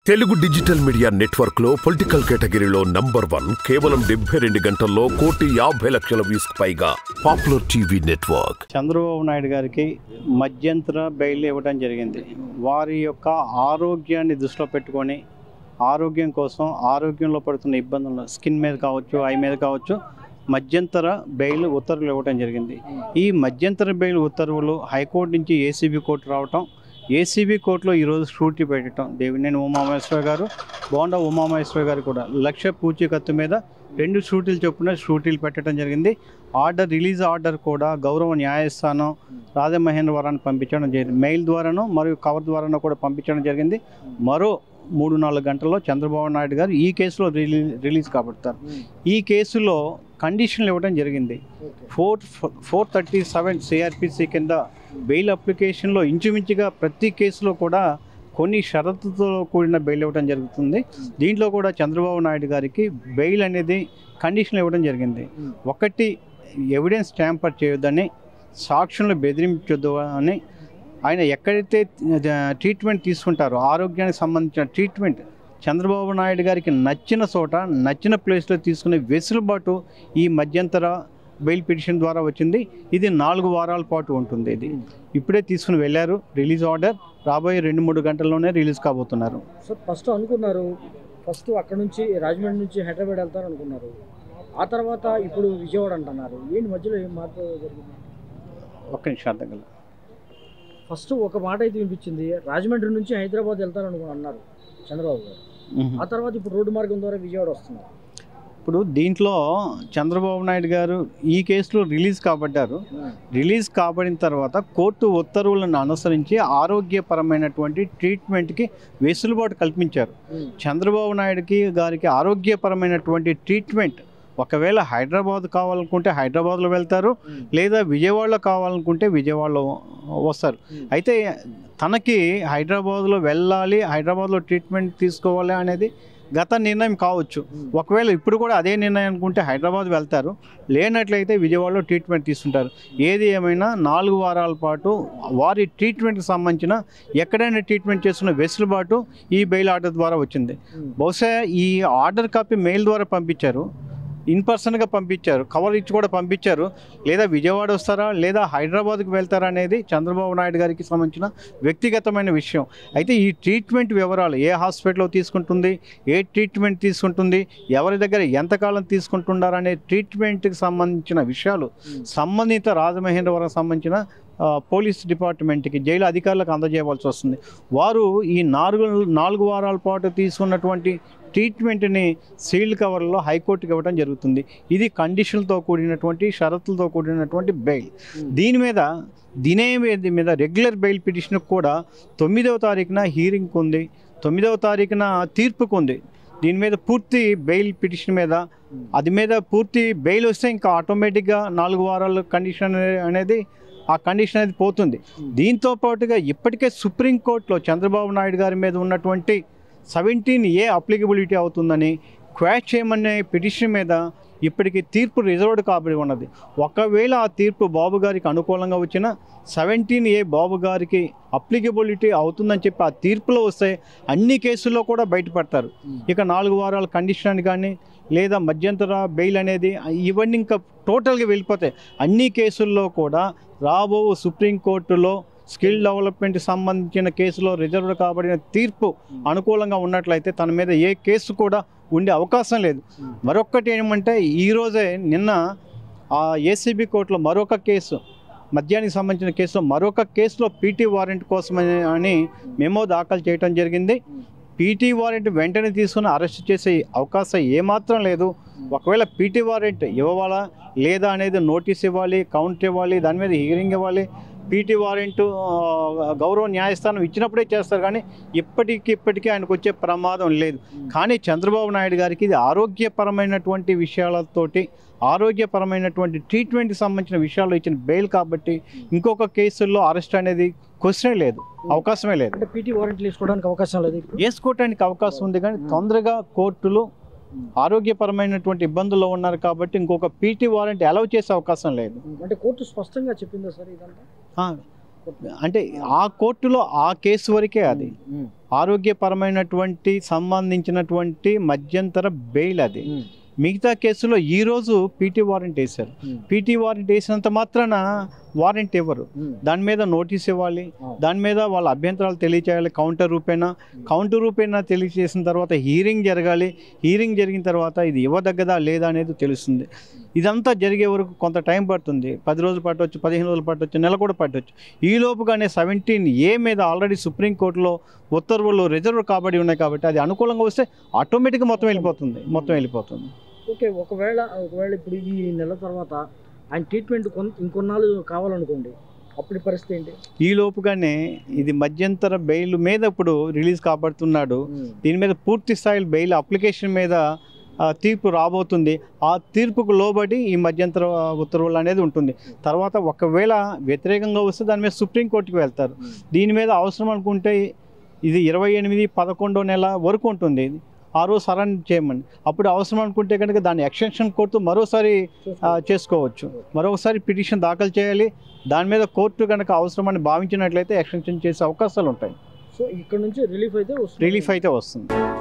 Telugu digital media network లో political కేటగిరీలో number one కేవలం డెబ్బై రెండు గంటల్లో కోటి యాభై లక్షల వ్యూస్ పైగా popular TV network Chandrababu Naidu గారికి మధ్యంతర బెయిల్ ఇవ్వడం జరిగింది వారి యొక్క ఆరోగ్యాన్ని దృష్టిలో పెట్టుకొని ఆరోగ్యం కోసం ఆరోగ్యంలో పడుతున్న ఇబ్బందులు స్కిన్ మీద కావచ్చు ఐ మీద కావచ్చు మధ్యంతర బెయిల్ ఉత్తర్వులు ఇవ్వడం జరిగింది ఈ మధ్యంతర బెయిల్ ఉత్తర్వులు హైకోర్టు నుంచి ఏసీబీ కోర్టు రావటం ఏసీబీ కోర్టులో ఈరోజు షూరిటీ పెట్టడం దేవినేని ఉమామహేశ్వర గారు బోండా ఉమామహేశ్వర గారు కూడా లక్ష పూచీకత్తు మీద రెండు షూటీలు చొప్పున షూటీలు పెట్టడం జరిగింది ఆర్డర్ రిలీజ్ ఆర్డర్ కూడా గౌరవ న్యాయస్థానం రాజమహేంద్రవరానికి పంపించడం జరిగింది మెయిల్ ద్వారాను మరియు కవర్ ద్వారాను కూడా పంపించడం జరిగింది మరో మూడు నాలుగు గంటల్లో చంద్రబాబు నాయుడు గారు ఈ కేసులో రిలీ రిలీజ్ కాబడతారు ఈ కేసులో కండిషన్లు ఇవ్వడం జరిగింది four four thirty seven CrPC కింద బెయిల్ అప్లికేషన్లో ఇంచుమించుగా ప్రతి కేసులో కూడా కొన్ని షరతుతో కూడిన బెయిల్ ఇవ్వడం జరుగుతుంది దీంట్లో కూడా చంద్రబాబు నాయుడు గారికి బెయిల్ అనేది కండిషన్లు ఇవ్వడం జరిగింది ఒకటి ఎవిడెన్స్ ట్యాంపర్ చేయొద్దని సాక్షులను బెదిరించొద్దు అని ఆయన ఎక్కడైతే ట్రీట్మెంట్ తీసుకుంటారో ఆరోగ్యానికి సంబంధించిన ట్రీట్మెంట్ చంద్రబాబు నాయుడు గారికి నచ్చిన చోట నచ్చిన ప్లేస్లో తీసుకునే వెసులుబాటు ఈ మధ్యంతర బెయిల్ పిటిషన్ ద్వారా వచ్చింది ఇది నాలుగు వారాల పాటు ఉంటుంది ఇది ఇప్పుడే తీసుకుని వెళ్ళారు రిలీజ్ ఆర్డర్ రాబోయే రెండు మూడు గంటల్లోనే రిలీజ్ కాబోతున్నారు సో ఫస్ట్ అనుకున్నారు ఫస్ట్ అక్కడ నుంచి రాజమండ్రి నుంచి హైదరాబాద్ వెళ్తారు అనుకున్నారు ఆ తర్వాత ఇప్పుడు విజయవాడ అంటున్నారు ఏంటి మధ్యలో ఏం మార్పు జరిగింది ఒక్క నిమిషం అర్థం కల ఫస్ట్ ఒక మాట అయితే వినిపించింది రాజమండ్రి నుంచి హైదరాబాద్ వెళ్తారు అనుకుని అన్నారు చంద్రబాబు గారు ఆ తర్వాత ఇప్పుడు రోడ్డు మార్గం ద్వారా విజయవాడ వస్తున్నారు ఇప్పుడు దీంట్లో చంద్రబాబు నాయుడు గారు ఈ కేసులో రిలీజ్ కాబడ్డారు రిలీజ్ కాబడిన తర్వాత కోర్టు ఉత్తర్వులను అనుసరించి ఆరోగ్యపరమైనటువంటి ట్రీట్మెంట్కి వెసులుబాటు కల్పించారు చంద్రబాబు నాయుడుకి గారికి ఆరోగ్యపరమైనటువంటి ట్రీట్మెంట్ ఒకవేళ హైదరాబాద్ కావాలనుకుంటే హైదరాబాద్లో వెళ్తారు లేదా విజయవాడలో కావాలనుకుంటే విజయవాడలో వస్తారు అయితే తనకి హైదరాబాద్లో వెళ్ళాలి హైదరాబాద్లో ట్రీట్మెంట్ తీసుకోవాలి అనేది గత నిర్ణయం కావచ్చు ఒకవేళ ఇప్పుడు కూడా అదే నిర్ణయం అనుకుంటే హైదరాబాద్ వెళ్తారు లేనట్లయితే విజయవాడలో ట్రీట్మెంట్ తీసుకుంటారు ఏది ఏమైనా నాలుగు వారాల పాటు వారి ట్రీట్మెంట్కి సంబంధించిన ఎక్కడైనా ట్రీట్మెంట్ చేసుకున్న వెసులుబాటు ఈ బెయిల్ ఆర్డర్ ద్వారా వచ్చింది బహుశా ఈ ఆర్డర్ కాపీ మెయిల్ ద్వారా పంపించారు ఇన్ పర్సన్గా పంపించారు కవర్ ఇచ్చి కూడా పంపించారు లేదా విజయవాడ వస్తారా లేదా హైదరాబాద్కి వెళ్తారా అనేది చంద్రబాబు నాయుడు గారికి సంబంధించిన వ్యక్తిగతమైన విషయం అయితే ఈ ట్రీట్మెంట్ వివరాలు ఏ హాస్పిటల్లో తీసుకుంటుంది ఏ ట్రీట్మెంట్ తీసుకుంటుంది ఎవరి దగ్గర ఎంతకాలం తీసుకుంటున్నారు అనే ట్రీట్మెంట్కి సంబంధించిన విషయాలు సంబంధిత రాజమహేంద్రవరం సంబంధించిన ఆ, పోలీస్ డిపార్ట్మెంట్కి జైలు అధికారులకు అందజేయవలసి వస్తుంది వారు ఈ నాలుగు నాలుగు వారాల పాటు తీసుకున్నటువంటి ట్రీట్మెంట్ని సీల్డ్ కవర్లో హైకోర్టుకి ఇవ్వడం జరుగుతుంది ఇది కండిషన్లతో కూడినటువంటి షరతులతో కూడినటువంటి బెయిల్ దీని మీద దినే మీద మీద రెగ్యులర్ బెయిల్ పిటిషన్ కూడా తొమ్మిదవ తారీఖున హీరింగ్ ఉంది తొమ్మిదవ తారీఖున తీర్పుకు ఉంది దీని మీద పూర్తి బెయిల్ పిటిషన్ మీద అది మీద పూర్తి బెయిల్ వస్తే ఇంకా ఆటోమేటిక్గా నాలుగు వారాల కండిషన్ అనేది ఆ కండిషన్ అనేది పోతుంది దీంతో పాటుగా ఇప్పటికే సుప్రీంకోర్టులో చంద్రబాబు నాయుడు గారి మీద ఉన్నటువంటి సెవెంటీన్ ఏ అప్లికబిలిటీ అవుతుందని క్వాష్ చేయమనే పిటిషన్ మీద ఇప్పటికి తీర్పు రిజర్వ్డ్ కాబడి ఉన్నది ఒకవేళ ఆ తీర్పు బాబు గారికి అనుకూలంగా వచ్చిన సెవెంటీన్ ఏ బాబు గారికి అప్లికబిలిటీ అవుతుందని చెప్పి ఆ తీర్పులో వస్తే అన్ని కేసుల్లో కూడా బయటపడతారు ఇక నాలుగు వారాల కండిషన్ అని కానీ లేదా మధ్యంతర బెయిల్ అనేది ఇవన్నీ ఇంకా టోటల్గా వెళ్ళిపోతాయి అన్ని కేసుల్లో కూడా రాబో సుప్రీంకోర్టులో స్కిల్ డెవలప్మెంట్ సంబంధించిన కేసులో రిజర్వ్ కాబడిన తీర్పు అనుకూలంగా ఉన్నట్లయితే తన మీద ఏ కేసు కూడా ఉండే అవకాశం లేదు మరొక్కటి ఏమంటే ఈరోజే నిన్న ఆ ఏసీబీ కోర్టులో మరొక కేసు మద్యానికి సంబంధించిన కేసులో మరొక కేసులో పీటీ వారెంట్ కోసం అని- అని మెమో దాఖలు చేయడం జరిగింది పీటీ వారెంట్ వెంటనే తీసుకుని అరెస్ట్ చేసే అవకాశం ఏమాత్రం లేదు ఒకవేళ పీటీ వారెంట్ ఇవ్వాలా లేదా అనేది నోటీస్ ఇవ్వాలి కౌంట్ ఇవ్వాలి దాని మీద హియరింగ్ ఇవ్వాలి పీటీ వారెంట్ గౌరవ న్యాయస్థానం ఇచ్చినప్పుడే చేస్తారు కానీ ఇప్పటికి ఇప్పటికీ ఆయనకు వచ్చే ప్రమాదం లేదు కానీ చంద్రబాబు నాయుడు గారికి ఇది ఆరోగ్యపరమైనటువంటి విషయాలతోటి ఆరోగ్యపరమైనటువంటి ట్రీట్మెంట్కి సంబంధించిన విషయాల్లో ఇచ్చిన బెయిల్ కాబట్టి ఇంకొక కేసుల్లో అరెస్ట్ అనేది క్వశ్చన్ లేదు అవకాశమే లేదు అంటే పీటీ వారెంట్లు తీసుకోవడానికి అవకాశం లేదు ఇప్పుడు వేసుకోవటానికి అవకాశం ఉంది కానీ తొందరగా కోర్టులు ఆరోగ్యపరమైనటువంటి ఇబ్బందుల్లో ఉన్నారు కాబట్టి ఇంకొక పీటీ వారెంట్ అలౌ చేసే అవకాశం లేదు అంటే కోర్టు స్పష్టంగా చెప్పిందా సార్ ఇదంతా ఆ, అంటే ఆ కోర్టులో ఆ కేసు వరకే అది ఆరోగ్యపరమైనటువంటి సంబంధించినటువంటి మధ్యంతర బెయిల్ అది ఉమ్, మిగతా కేసులో ఈరోజు పీటీ వారెంట్ వేశారు ఉమ్, పీటీ వారెంట్ వేసినంత మాత్రాన వారెంట్ ఇవ్వరు ఉమ్, దాని మీద నోటీస్ ఇవ్వాలి ఆ, దాని మీద వాళ్ళ అభ్యంతరాలు తెలియచేయాలి కౌంటర్ రూపేణా కౌంటర్ రూపేణా తెలియచేసిన తర్వాత హీరింగ్ జరగాలి హీరింగ్ జరిగిన తర్వాత ఇది ఇవ్వదగ్గదా లేదా అనేది తెలుస్తుంది ఇదంతా జరిగే వరకు కొంత టైం పడుతుంది పది రోజులు పట్టవచ్చు పదిహేను రోజులు పట్టవచ్చు నెల కూడా పట్టవచ్చు ఈ లోపుగానే సెవెంటీన్ ఏ మీద ఆల్రెడీ సుప్రీంకోర్టులో ఉత్తర్వులు రిజర్వ్ కాబడి ఉన్నాయి కాబట్టి అది అనుకూలంగా వస్తే ఆటోమేటిక్గా మొత్తం వెళ్ళిపోతుంది మొత్తం వెళ్ళిపోతుంది ఓకే ఒకవేళ ఒకవేళ ఇప్పుడు ఈ నెల తర్వాత ఆయన ట్రీట్మెంట్ కొన్ ఇంకొన్నాళ్ళు కావాలనుకోండి అప్పుడు పరిస్థితి ఏంటి ఈ లోపుగానే ఇది మధ్యంతర బెయిల్ మీద ఇప్పుడు రిలీజ్ కాబడుతున్నాడు దీని మీద పూర్తి స్థాయి బెయిల్ అప్లికేషన్ మీద ఆ, తీర్పు రాబోతుంది ఆ తీర్పుకు లోబడి ఈ మధ్యంతర ఉత్తర్వులు అనేది ఉంటుంది తర్వాత ఒకవేళ వ్యతిరేకంగా వస్తే దాని మీద సుప్రీంకోర్టుకి వెళ్తారు దీని మీద అవసరం అనుకుంటే ఇది ఇరవై ఎనిమిది పదకొండో నెల వరకు ఉంటుంది ఇది ఆ రోజు సరెండర్ చేయమని అప్పుడు అవసరం అనుకుంటే కనుక దాన్ని ఎక్స్టెన్షన్ కోర్టు మరోసారి ఆ, చేసుకోవచ్చు మరొకసారి పిటిషన్ దాఖలు చేయాలి దాని మీద కోర్టు కనుక అవసరమని భావించినట్లయితే ఎక్స్టెన్షన్ చేసే అవకాశాలు ఉంటాయి సో ఇక్కడ నుంచి రిలీఫ్ అయితే వస్తుంది రిలీఫ్ అయితే వస్తుంది